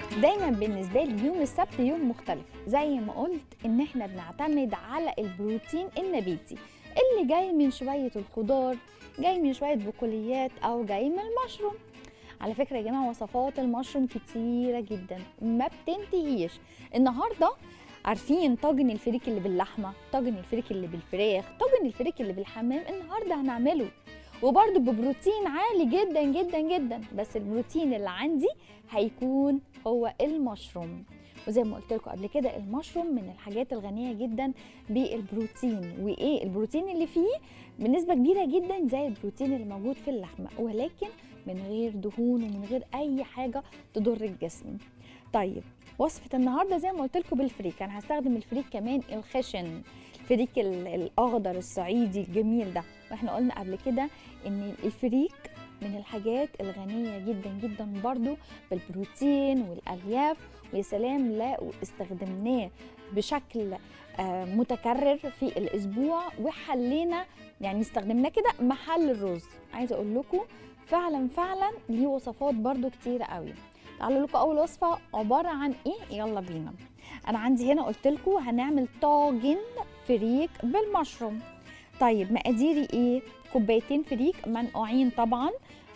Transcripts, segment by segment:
دايما بالنسبه لي يوم السبت يوم مختلف زي ما قلت ان احنا بنعتمد على البروتين النباتي اللي جاي من شويه الخضار جاي من شويه بقوليات او جاي من المشروم على فكره يا جماعه وصفات المشروم كتيره جدا ما بتنتهيش النهارده عارفين طاجن الفريك اللي باللحمه طاجن الفريك اللي بالفراخ طاجن الفريك اللي بالحمام النهارده هنعمله وبرده ببروتين عالي جدا جدا جدا بس البروتين اللي عندي هيكون هو المشروم وزي ما قلت لكم قبل كده المشروم من الحاجات الغنيه جدا بالبروتين وايه البروتين اللي فيه بنسبه كبيره جدا زي البروتين اللي موجود في اللحمه ولكن من غير دهون ومن غير اي حاجه تضر الجسم طيب وصفه النهارده زي ما قلت لكم بالفريك انا هستخدم الفريك كمان الخشن الفريك ال- الاخضر الصعيدي الجميل ده واحنا قلنا قبل كده ان الفريك من الحاجات الغنية جدا جدا برضو بالبروتين والألياف ويا سلام لو استخدمناه بشكل آه، متكرر في الأسبوع وحلينا يعني استخدمناه كده محل الرز عايزة أقول لكم فعلا فعلا ليه وصفات برضو كتيرة قوي تعالوا لكم أول وصفة عبارة عن إيه يلا بينا أنا عندي هنا قلت لكم هنعمل طاجن فريك بالمشروم طيب مقاديري ايه كوبايتين فريك منقوعين طبعا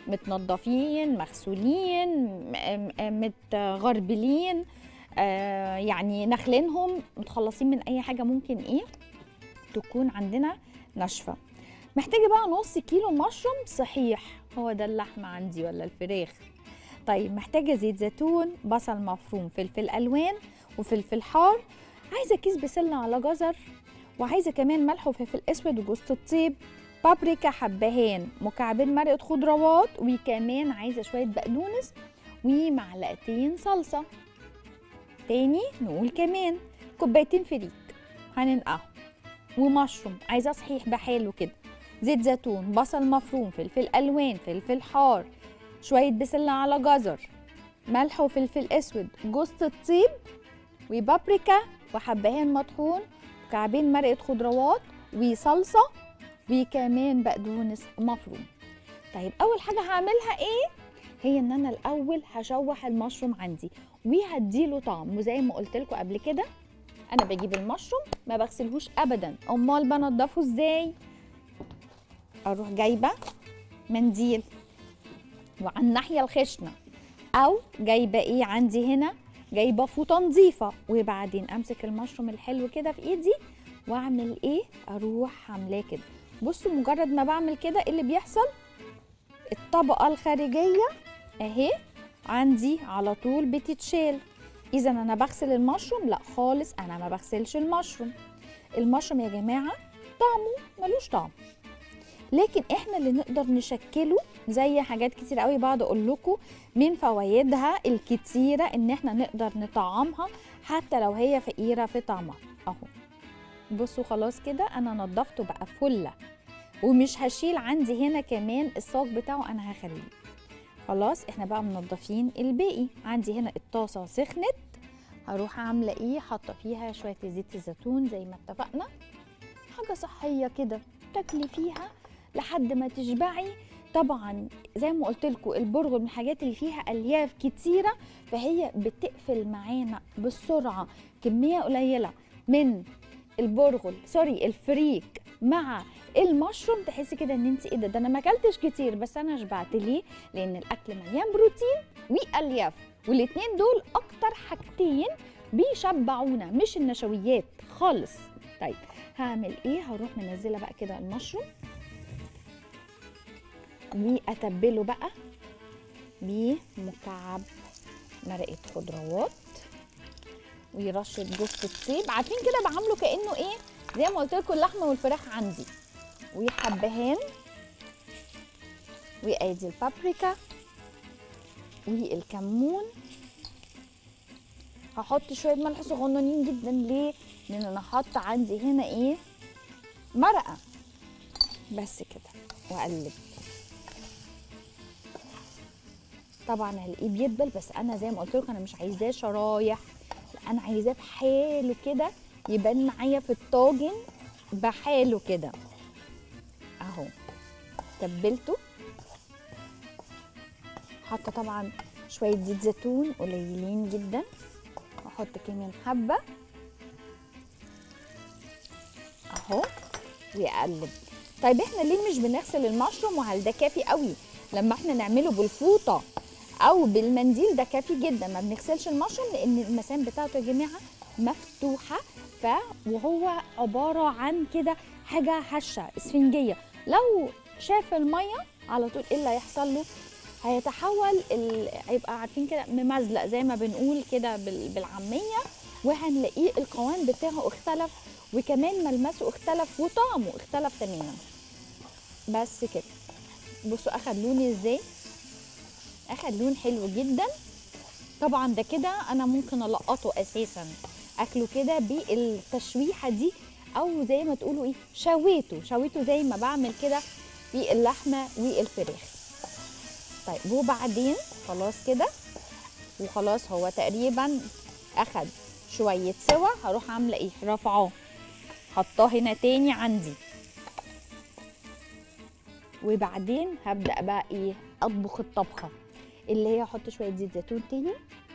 متنضفين مغسولين م- م- متغربلين آه يعني نخلينهم متخلصين من اي حاجه ممكن ايه تكون عندنا ناشفه محتاجه بقى نص كيلو مشروم صحيح هو ده اللحمه عندي ولا الفراخ طيب محتاجه زيت زيتون بصل مفروم فلفل الوان وفلفل حار عايزه كيس بسله على جزر وعايزه كمان ملح وفلفل اسود وجوز الطيب بابريكا حبهان مكعبين مرقه خضروات وكمان عايزه شويه بقدونس ومعلقتين صلصه تاني نقول كمان كوبايتين فريك هننقعهم ومشروم عايزاه صحيح بحاله كده زيت زيتون بصل مفروم فلفل الوان فلفل حار شويه بسله على جزر ملح وفلفل اسود جوز الطيب وبابريكا وحبهان مطحون مكعبين مرقه خضروات وصلصه وكمان بقدونس مفروم طيب اول حاجه هعملها ايه هي ان انا الاول هشوح المشروم عندي وهديله طعم وزي ما قلت لكم قبل كده انا بجيب المشروم ما بغسلهوش ابدا امال بنضفه ازاي اروح جايبه منديل وعلى الناحيه الخشنه او جايبه ايه عندي هنا جايبه فوطه نظيفه وبعدين امسك المشروم الحلو كده في ايدي واعمل ايه اروح عاملاه كده بصوا مجرد ما بعمل كده ايه اللي بيحصل الطبقه الخارجيه اهي عندي على طول بتتشال اذا انا بغسل المشروم لا خالص انا ما بغسلش المشروم المشروم يا جماعه طعمه ملوش طعم لكن احنا اللي نقدر نشكله زي حاجات كتير قوي بقعد اقول لكم من فوائدها الكتيره ان احنا نقدر نطعمها حتى لو هي فقيره في طعمها اهو بصوا خلاص كده انا نضفته بقى فله ومش هشيل عندي هنا كمان الصاج بتاعه انا هخليه خلاص احنا بقى منضفين الباقي عندي هنا الطاسه سخنت هروح عامله ايه حاطه فيها شويه زيت الزيتون زي ما اتفقنا حاجه صحيه كده تاكلي فيها لحد ما تشبعي طبعا زي ما قلت لكم البرغل من الحاجات اللي فيها الياف كتيره فهي بتقفل معانا بسرعه كميه قليله من البرغل سوري الفريك مع المشروم تحسي كده ان انت ايه ده ده انا ما اكلتش كتير بس انا شبعت ليه لان الاكل مليان بروتين والياف والاتنين دول اكتر حاجتين بيشبعونا مش النشويات خالص طيب هعمل ايه هروح منزله بقى كده المشروم واتبله بقى بمكعب مرقه خضروات ورشه جوز الطيب عارفين كده بعمله كانه ايه زي ما قلت لكم اللحمه والفراخ عندي وحبهان وادي البابريكا والكمون هحط شويه ملح صغننين جدا ليه لان انا حاطه عندي هنا ايه مرقه بس كده واقلب طبعا هلاقيه بيدبل بس انا زي ما قلت لكم انا مش عايزاه شرايح لا انا عايزاه بحاله كده يبان معايا في الطاجن بحاله كده اهو تبلته حاطه طبعا شويه زيت زيتون قليلين جدا احط كمان حبه اهو واقلب طيب احنا ليه مش بنغسل المشروم وهل ده كافي قوي لما احنا نعمله بالفوطه او بالمنديل ده كافي جدا ما بنغسلش المشروم لان المسام بتاعته يا جماعه مفتوحه ف وهو عباره عن كده حاجه هشه اسفنجيه لو شاف الميه على طول ايه اللي هيحصل له هيتحول ال... هيبقى عارفين كده ممزلق زي ما بنقول كده بال... بالعاميه وهنلاقيه القوام بتاعه اختلف وكمان ملمسه اختلف وطعمه اختلف تماما بس كده بصوا اخد لون ازاي اخد لون حلو جدا طبعا ده كده انا ممكن القطه اساسا اكله كده بالتشويحه دي او زي ما تقولوا ايه شويته شويته زي ما بعمل كده في اللحمه والفراخ طيب وبعدين خلاص كده وخلاص هو تقريبا اخد شويه سوا هروح عامله ايه رافعاه حطاه هنا تاني عندي وبعدين هبدا بقى ايه اطبخ الطبخه اللي هي احط شويه زيت زيتون تاني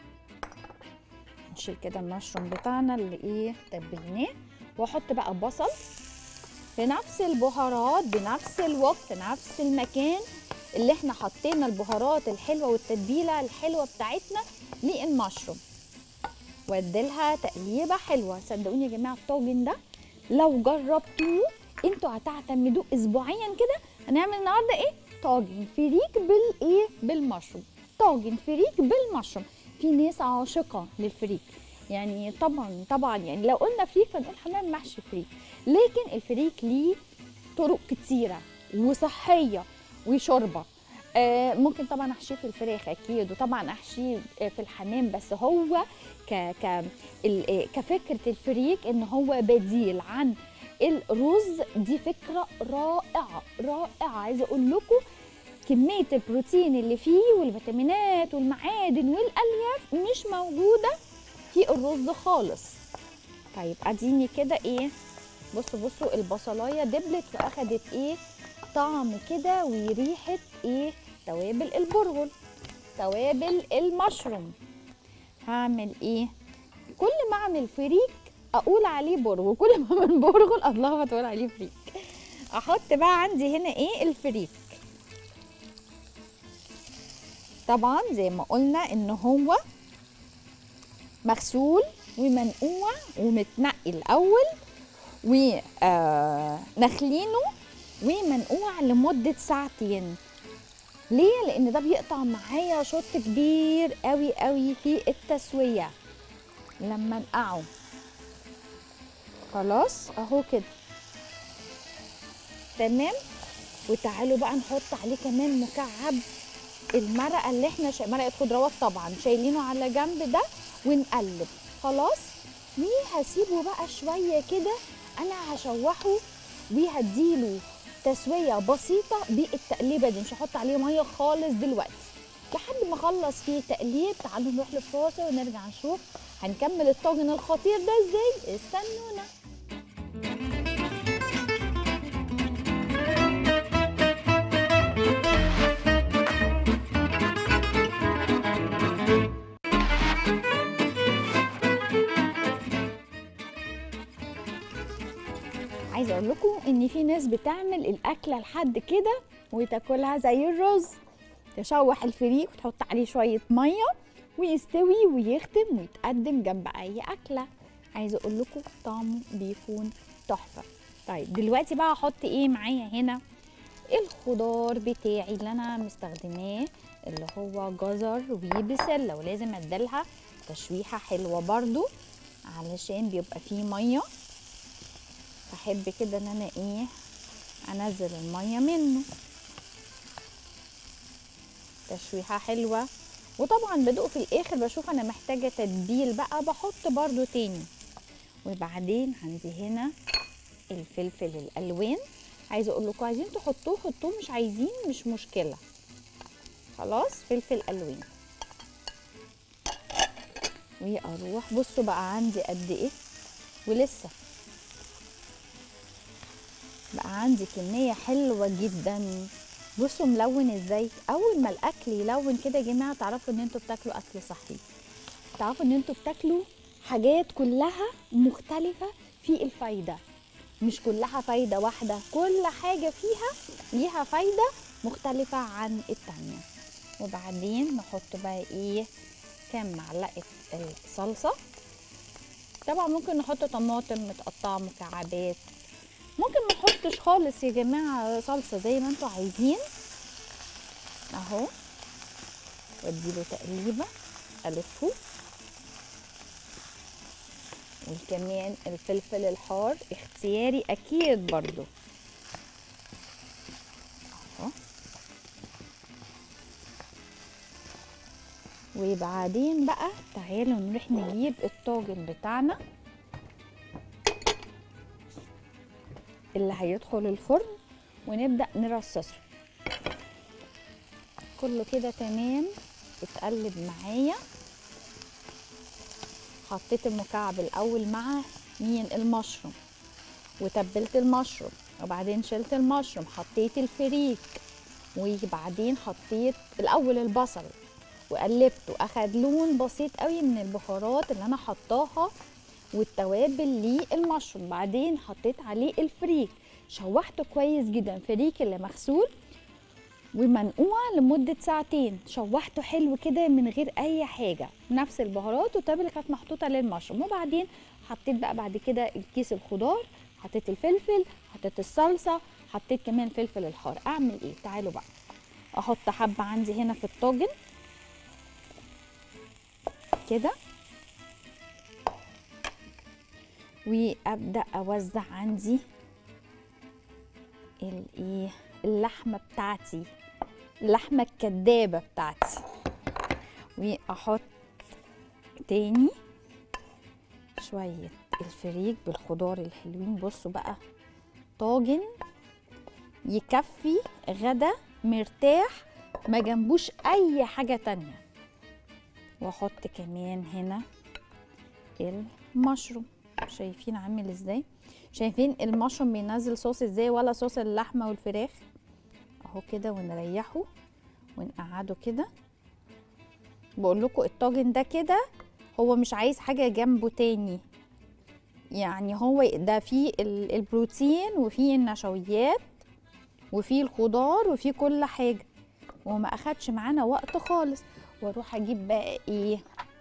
نشيل كده المشروم بتاعنا اللي ايه تبلناه واحط بقى بصل بنفس البهارات بنفس الوقت نفس المكان اللي احنا حطينا البهارات الحلوه والتتبيله الحلوه بتاعتنا للمشروم واديلها تقليبه حلوه صدقوني يا جماعه الطاجن ده لو جربتوه انتوا هتعتمدوه اسبوعيا كده هنعمل النهارده ايه طاجن فريك بالايه بالمشروم طاجن فريك بالمشروم في ناس عاشقه للفريك يعني طبعا طبعا يعني لو قلنا فريك فنقول هنعمل محشي فريك لكن الفريك ليه طرق كتيره وصحيه وشوربه آه ممكن طبعا احشيه في الفراخ اكيد وطبعا احشيه في الحمام بس هو ك ك ال- كفكره الفريك ان هو بديل عن الرز دي فكره رائعه رائعه عايزه اقول لكم كميه البروتين اللي فيه والفيتامينات والمعادن والالياف مش موجوده في الرز خالص طيب اديني كده ايه بصوا بصوا البصلايه دبلت واخدت ايه طعم كده وريحه ايه توابل البرغل توابل المشروم هعمل ايه كل ما اعمل فريك اقول عليه برغل كل ما اعمل برغل الله تقول عليه فريك احط بقى عندي هنا ايه الفريك طبعا زي ما قلنا ان هو مغسول ومنقوع ومتنقي الاول ونخلينه ومنقوع لمده ساعتين ليه لان ده بيقطع معايا شوط كبير قوي قوي في التسويه لما نقعه خلاص اهو كده تمام وتعالوا بقى نحط عليه كمان مكعب المرقه اللي احنا شا... مرقه خضروات طبعا شايلينه على جنب ده ونقلب خلاص وهسيبه بقى شويه كده انا هشوحه وهديله تسويه بسيطه بالتقليبه دي مش هحط عليه ميه خالص دلوقتي لحد ما اخلص فيه تقليب تعالوا نروح للفاصل ونرجع نشوف هنكمل الطاجن الخطير ده ازاي استنونا عايزه اقول لكم ان في ناس بتعمل الاكله لحد كده وتاكلها زي الرز تشوح الفريك وتحط عليه شويه ميه ويستوي ويختم ويتقدم جنب اي اكله عايزه اقول لكم طعمه بيكون تحفه طيب دلوقتي بقى احط ايه معايا هنا الخضار بتاعي اللي انا مستخدماه اللي هو جزر وبسله ولازم اديلها تشويحه حلوه برضو علشان بيبقى فيه ميه بحب كده ان انا ايه انزل الميه منه تشويحه حلوه وطبعا بدوق في الاخر بشوف انا محتاجه تتبيل بقى بحط برضو تاني وبعدين عندي هنا الفلفل الالوان عايزه اقول لكم عايزين تحطوه حطوه مش عايزين مش مشكله خلاص فلفل الوان واروح بصوا بقى عندي قد ايه ولسه بقى عندي كميه حلوه جدا بصوا ملون ازاي اول ما الاكل يلون كده يا جماعه تعرفوا ان انتوا بتاكلوا اكل صحي تعرفوا ان انتوا بتاكلوا حاجات كلها مختلفه في الفايده مش كلها فايده واحده كل حاجه فيها ليها فايده مختلفه عن التانيه وبعدين نحط بقى ايه كام معلقه الصلصه طبعا ممكن نحط طماطم متقطعه مكعبات ممكن ما نحطش خالص يا جماعه صلصه زي ما انتوا عايزين اهو واديله تقليبه الفه وكمان الفلفل الحار اختياري اكيد برضو اهو وبعدين بقى تعالوا نروح نجيب الطاجن بتاعنا اللي هيدخل الفرن ونبدأ نرصصه كله كده تمام اتقلب معايا حطيت المكعب الاول مع مين المشروم وتبلت المشروم وبعدين شلت المشروم حطيت الفريك وبعدين حطيت الاول البصل وقلبته اخد لون بسيط قوي من البهارات اللي انا حطاها والتوابل للمشروم بعدين حطيت عليه الفريك شوحته كويس جدا فريك اللي مغسول ومنقوع لمدة ساعتين شوحته حلو كده من غير أي حاجة نفس البهارات والتوابل اللي كانت محطوطة للمشروم وبعدين حطيت بقى بعد كده الكيس الخضار حطيت الفلفل حطيت الصلصة حطيت كمان فلفل الحار أعمل إيه تعالوا بقى أحط حبة عندي هنا في الطاجن كده وابدا اوزع عندي الايه اللحمه بتاعتي اللحمه الكدابه بتاعتي واحط تاني شويه الفريك بالخضار الحلوين بصوا بقى طاجن يكفي غدا مرتاح ما جنبوش اي حاجه تانية واحط كمان هنا المشروم شايفين عامل ازاي شايفين المشروم بينزل صوص ازاي ولا صوص اللحمه والفراخ اهو كده ونريحه ونقعده كده بقول لكم الطاجن ده كده هو مش عايز حاجه جنبه تاني يعني هو ده فيه البروتين وفيه النشويات وفيه الخضار وفيه كل حاجه وما اخدش معانا وقت خالص واروح اجيب بقى ايه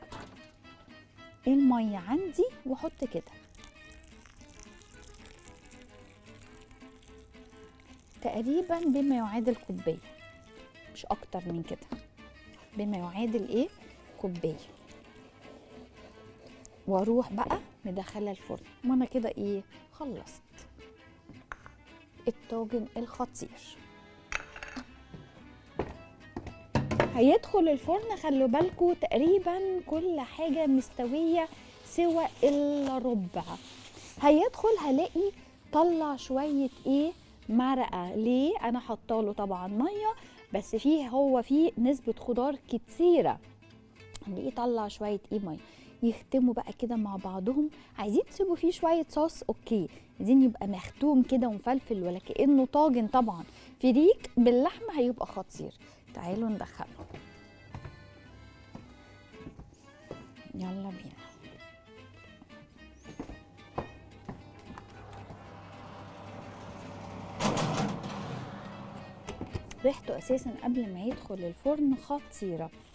الميه عندي واحط كده تقريبا بما يعادل كوبايه مش اكتر من كده بما يعادل ايه كوبايه واروح بقى مدخله الفرن وانا كده ايه خلصت الطاجن الخطير هيدخل الفرن خلوا بالكم تقريبا كل حاجه مستويه سوى الا ربع هيدخل هلاقي طلع شويه ايه مرقه ليه انا حطاله طبعا ميه بس فيه هو فيه نسبه خضار كتيره هنلاقيه طلع شويه ايه ميه يختموا بقى كده مع بعضهم عايزين تسيبوا فيه شويه صوص اوكي عايزين يبقى مختوم كده ومفلفل ولا كانه طاجن طبعا فريك باللحمه هيبقى خطير تعالوا ندخله يلا بينا ريحته اساسا قبل ما يدخل الفرن خطيره